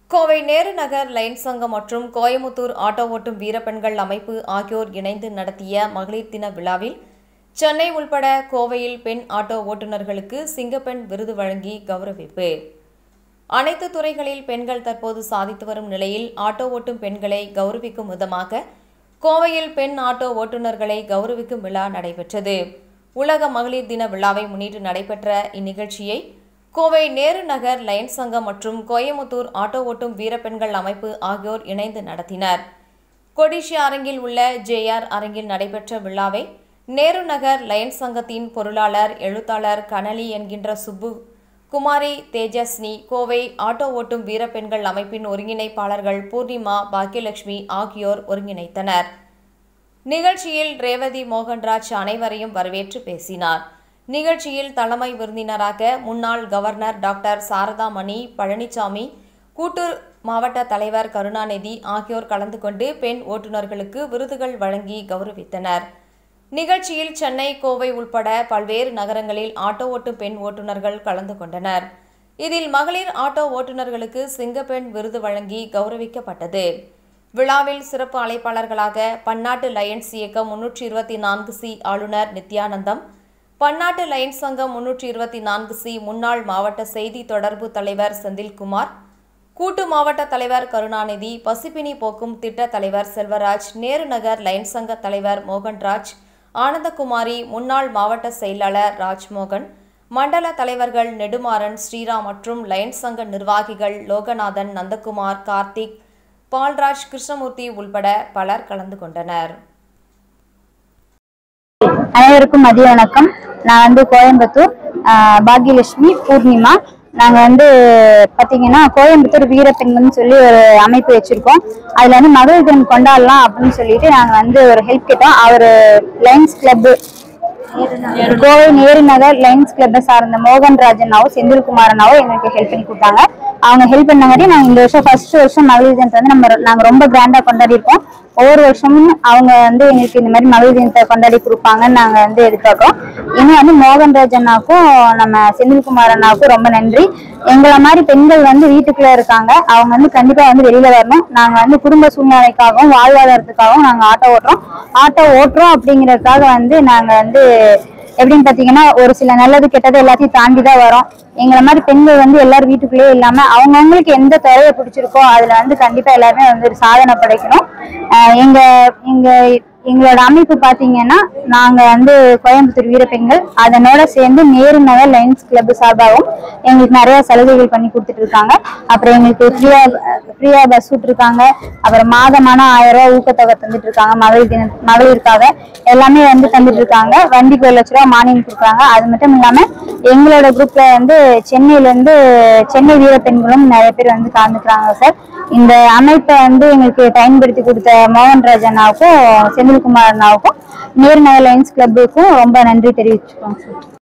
கோவை நேரு நகர் line சங்கம் மற்றும் Coimbatore auto ஓட்டும் வீரப்பெண்கள் அமைப்பு ஆகியோர் இணைந்து நடத்திய மகளிர் தின விழாவில் சென்னை உள்பட கோவையில் பெண் ஆட்டோ ஓட்டுநர்களுக்கு சிங்கப்பெண் விருது வழங்கி கௌரவிப்பு அனைத்து துறைகளில் பெண்கள் தற்போது சாதித்து வரும் நிலையில் ஆட்டோ ஓட்டும் பெண்களை கௌரவிக்கும் விதமாக கோவையில் பெண் ஆட்டோ ஓட்டுநர்களை கௌரவிக்கும் விழா நடைபெற்றது உலக மகளிர் தின விழாவை முன்னிட்டு நடைபெற்ற இந்நிகழ்ச்சியை கோவை நேரு நகர் லயன்ஸ் சங்கம் மற்றும் கோயமுத்தூர் ஆட்டோ ஓட்டும் வீரப்பெண்கள் அமைப்பு ஆகியோர் இணைந்து நடத்தினர் கொடிஷி அரங்கில் உள்ள ஜேஆர் அரங்கில் நடைபெற்ற விழாவை நேரு நகர் லயன்ஸ் சங்கத்தின் பொருளாளர் எழுத்தாளர் கனலி என்கின்ற சுப்பு குமாரி தேஜஸ்னி கோவை ஆட்டோ ஓட்டும் வீரப்பெண்கள் அமைப்பின் ஒருங்கிணைப்பாளர்கள் பூர்ணிமா பாக்கியலட்சுமி ஆகியோர் ஒருங்கிணைத்தனர் நிகழ்ச்சியில் ரேவதி மோகன்ராஜ் அனைவரையும் வரவேற்று பேசினார் நிகழ்ச்சியில் தலைமை விருந்தினராக முன்னாள் கவர்னர் டாக்டர் சாரதாமணி பழனிசாமி கூட்டூர் மாவட்ட தலைவர் கருணாநிதி ஆகியோர் கலந்து கொண்டு பெண் ஓட்டுநர்களுக்கு விருதுகள் வழங்கி கௌரவித்தனர் நிகழ்ச்சியில் சென்னை கோவை உள்பட பல்வேறு நகரங்களில் ஆட்டோ ஓட்டும் பெண் ஓட்டுநர்கள் கலந்து கொண்டனர் இதில் மகளிர் ஆட்டோ ஓட்டுநர்களுக்கு சிங்கப்பெண் விருது வழங்கி கௌரவிக்கப்பட்டது விழாவில் சிறப்பு அழைப்பாளர்களாக பன்னாட்டு லயன்ஸ் இயக்கம் முன்னூற்றி இருபத்தி நான்கு சி ஆளுநர் நித்யானந்தம் பன்னாட்டு லயன்ஸ் சங்கம் முன்னூற்றி இருபத்தி நான்கு சி முன்னாள் மாவட்ட செய்தி தொடர்பு தலைவர் செந்தில்குமார் கூட்டு மாவட்ட தலைவர் கருணாநிதி பசிப்பினி போக்கும் திட்ட தலைவர் செல்வராஜ் நேரு நகர் லயன்ஸ் சங்க தலைவர் மோகன்ராஜ் ஆனந்தகுமாரி முன்னாள் மாவட்ட செயலாளர் ராஜ்மோகன் மண்டல தலைவர்கள் நெடுமாறன் ஸ்ரீராம் மற்றும் லயன்ஸ் சங்க நிர்வாகிகள் லோகநாதன் நந்தகுமார் கார்த்திக் பால்ராஜ் கிருஷ்ணமூர்த்தி உள்பட பலர் கலந்து கொண்டனர் அனைவருக்கும் மதிய வணக்கம் நான் வந்து கோயம்புத்தூர் ஆஹ் பாக்யலட்சுமி பூர்ணிமா நாங்க வந்து பாத்தீங்கன்னா கோயம்புத்தூர் வீரப்பெண்கள்னு சொல்லி ஒரு அமைப்பு வச்சிருக்கோம் அதுல வந்து மகளிர் தினம் கொண்டாடலாம் அப்படின்னு சொல்லிட்டு நாங்க வந்து ஒரு ஹெல்ப் கேட்டோம் அவர் Lions club Kovai Nehru Nagar Lions கிளப்பை சார்ந்த மோகன்ராஜனாவோ செந்தில்குமாரனாவோ எங்களுக்கு ஹெல்ப் பண்ணி கொடுத்தாங்க அவங்க ஹெல்ப் பண்ணங்காட்டி நாங்க இந்த வருஷம் ஃபர்ஸ்ட் வருஷம் மகளிர் தினத்தை வந்து நம்ம நாங்க ரொம்ப கிராண்டா கொண்டாடி இருக்கோம் ஒவ்வொரு வருஷமும் அவங்க வந்து எங்களுக்கு இந்த மாதிரி மகளிர் தினத்தை கொண்டாடி கொடுப்பாங்கன்னு நாங்க வந்து எதிர்பார்க்கிறோம் இன்னும் வந்து மோகன்ராஜ் அண்ணாவுக்கும் நம்ம செந்தில்குமார் அண்ணாவுக்கும் ரொம்ப நன்றி எங்களை மாதிரி பெண்கள் வந்து வீட்டுக்குள்ள இருக்காங்க அவங்க வந்து கண்டிப்பா வந்து வெளியில வரணும் நாங்க வந்து குடும்ப சூழ்நிலைக்காகவும் வாழ்வாதாரத்துக்காகவும் நாங்க ஆட்டோ ஓட்டுறோம் ஆட்டோ ஓட்டுறோம் அப்படிங்கறதுக்காக வந்து நாங்க வந்து எப்படின்னு பாத்தீங்கன்னா ஒரு சில நல்லது கெட்டது எல்லாத்தையும் தாண்டி தான் வரோம் எங்களை மாதிரி பெண்கள் வந்து எல்லாரும் வீட்டுக்குள்ளேயே இல்லாம அவங்கவுங்களுக்கு எந்த துறையை பிடிச்சிருக்கோ அதுல வந்து கண்டிப்பா எல்லாருமே வந்து ஒரு சாதனை படைக்கணும் ஆஹ் எங்க எங்க எங்களோட அமைப்பு பாத்தீங்கன்னா நாங்க வந்து கோயம்புத்தூர் வீரப்பெண்கள் அதனோட சேர்ந்து நேரு நகர் லைன்ஸ் கிளப் சார்பாகவும் எங்களுக்கு நிறைய சலுகைகள் பண்ணி கொடுத்துட்டு இருக்காங்க அப்புறம் எங்களுக்கு ஃப்ரீயா ஃப்ரீயா பஸ் விட்டுருக்காங்க அப்புறம் மாதமான ஆயிரம் ரூபாய் ஊக்கத்தொகை தந்துட்டு இருக்காங்க மகளிர் தின மகளிருக்காக எல்லாமே வந்து தந்துட்டு இருக்காங்க வண்டிக்கு ஒரு லட்ச ரூபா மானியம் கொடுக்குறாங்க அது மட்டும் இல்லாம எங்களோட குரூப்ல வந்து சென்னையில இருந்து சென்னை வீரப்பெண்களும் நிறைய பேர் வந்து கலந்துக்கிறாங்க சார் இந்த அமைப்பை வந்து எங்களுக்கு பயன்படுத்தி கொடுத்த மோகன்ராஜ் அண்ணாவுக்கும் செந்தில்குமார் அண்ணாவுக்கும் நேரு நகர் லைன்ஸ் கிளப்புக்கும் ரொம்ப நன்றி தெரிவிச்சுக்கிறோம் சார்